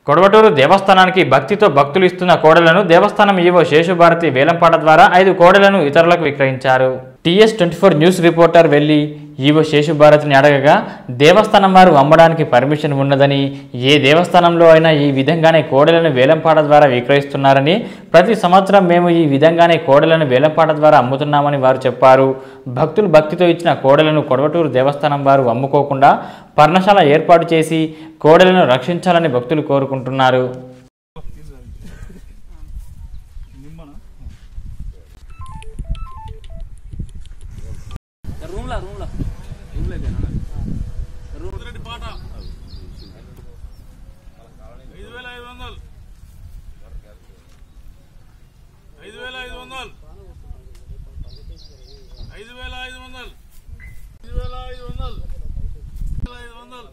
కొడవటూరు దేవస్థానానికి భక్తితో భక్తులు ఇస్తున్న కోడలను దేవస్థానం ఈవో శేషుభారతి వేలంపాట ద్వారా ఐదు కోడలను ఇతరులకు విక్రయించారు TS twenty four news reporter వెళ్లి ఈవో శేషుభారతిని అడగగా దేవస్థానం వారు అమ్మడానికి పర్మిషన్ ఉన్నదని ఏ దేవస్థానంలో అయినా ఈ విధంగానే కోడలను వేలంపాట ద్వారా విక్రయిస్తున్నారని ప్రతి సంవత్సరం మేము ఈ విధంగానే కోడలను వేలంపాట ద్వారా అమ్ముతున్నామని వారు చెప్పారు భక్తులు భక్తితో ఇచ్చిన కోడలను కొడవటూరు దేవస్థానం వారు అమ్ముకోకుండా పర్ణశాల ఏర్పాటు చేసి కోడలను రక్షించాలని భక్తులు కోరుకుంటున్నారు రూమ్లా రూమ్లా రూమ్లో అయిపోయినా రెడ్డి పాట ఐదు వేల ఐదు వందలు ఐదు వేల ఐదు వందలు ఐదు వేల ఐదు వందలు ఐదు వేల ఐదు వందలు ఐదు వందలు